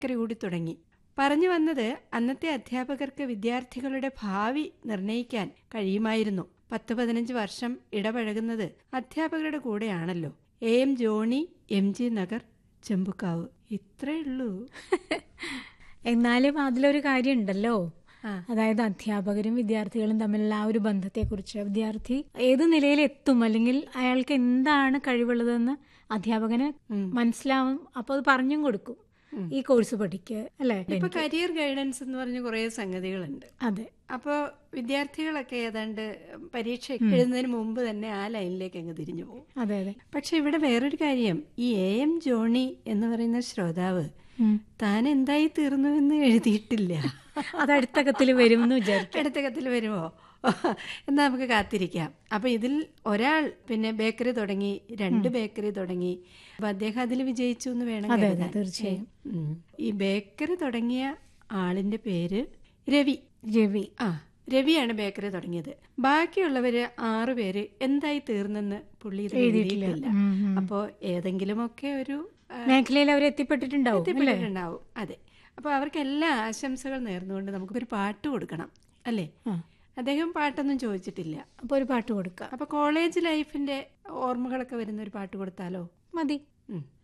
Bakery കൂടി തുടങ്ങി പറഞ്ഞു വന്നത് അന്നത്തെ അധ്യാപകർക്ക് വിദ്യാർത്ഥികളുടെ ഭാവി നിർണയിക്കാൻ കഴിയുമായിരുന്നു പത്ത് പതിനഞ്ച് വർഷം ഇടപഴകുന്നത് അധ്യാപകരുടെ കൂടെയാണല്ലോ A M Johny M G Nagar Chembukkavu ഇത്രേ ഉള്ളൂ എന്നാലും അതിലൊരു കാര്യമുണ്ടല്ലോ ആ. അതായത് അധ്യാപകരും വിദ്യാർത്ഥികളും തമ്മിലുള്ള ആ ഒരു ബന്ധത്തെക്കുറിച്ച് വിദ്യാർത്ഥി ഏത് നിലയിൽ എത്തും അല്ലെങ്കിൽ അയാൾക്ക് എന്താണ് കഴിവുള്ളതെന്ന് അധ്യാപകന് മനസ്സിലാവും അപ്പോൾ അത് പറഞ്ഞും കൊടുക്കും ഈ കോഴ്സ് പഠിക്കുക അല്ലേ ഇപ്പൊ കരിയർ ഗൈഡൻസ് എന്ന് പറഞ്ഞ കുറേ സംഗതികളുണ്ട് അതെ അപ്പോൾ വിദ്യാർത്ഥികളൊക്കെ ഏതാണ്ട് പരീക്ഷ എഴുതുന്നതിന് മുമ്പ് തന്നെ ആ ലൈനിലേക്ക് അങ്ങ് തിരിഞ്ഞു പോകും അതെ അതെ പക്ഷെ ഇവിടെ വേറൊരു കാര്യം ഈ എ എം ജോണി എന്ന് പറയുന്ന ശ്രോതാവ് ഉം. താൻ എന്തായി തീർന്നുവെന്ന് എഴുതിയിട്ടില്ല അത് അടുത്ത കത്തിൽ വരും എന്ന് വിചാരിക്കും അടുത്ത കത്തിൽ വരുമോ എന്നാ നമുക്ക് കാത്തിരിക്കാം അപ്പൊ ഇതിൽ ഒരാൾ പിന്നെ ബേക്കറി തുടങ്ങി രണ്ട് ബേക്കറി തുടങ്ങി അപ്പൊ അദ്ദേഹം അതിൽ വിജയിച്ചു എന്ന് വേണം അതെ, അതെ, കരുതാൻ. തീർച്ചയായും. ഉം. ഈ ബേക്കറി തുടങ്ങിയ ആളിന്റെ പേര് രവി രവി ആ രവിയാണ് ബേക്കറി തുടങ്ങിയത് ബാക്കിയുള്ളവര് ആറു പേര് എന്തായി തീർന്നെന്ന് പുള്ളി ഇതിൽ എഴുതിയിട്ടില്ല. എഴുതിയിട്ടില്ല ഉം, ഉം. അപ്പോ ഏതെങ്കിലുമൊക്കെ ഒരു ആ, മേഖലയിൽ അവർ എത്തിപ്പെട്ടിട്ടുണ്ടാവും അല്ലേ എത്തിപ്പെട്ടിട്ടുണ്ടാവും അതെ അപ്പൊ അവർക്ക് എല്ലാ ആശംസകൾ നേർന്നുകൊണ്ട് നമുക്കൊരു പാട്ട് കൊടുക്കണം അല്ലേ ആ. അദ്ദേഹം പാട്ടൊന്നും ചോദിച്ചിട്ടില്ല അപ്പോൾ ഒരു പാട്ട് കൊടുക്കാം അപ്പൊ കോളേജ് ലൈഫിന്റെ ഓർമ്മകളൊക്കെ വരുന്ന ഒരു പാട്ട് കൊടുത്താലോ മതി ഉം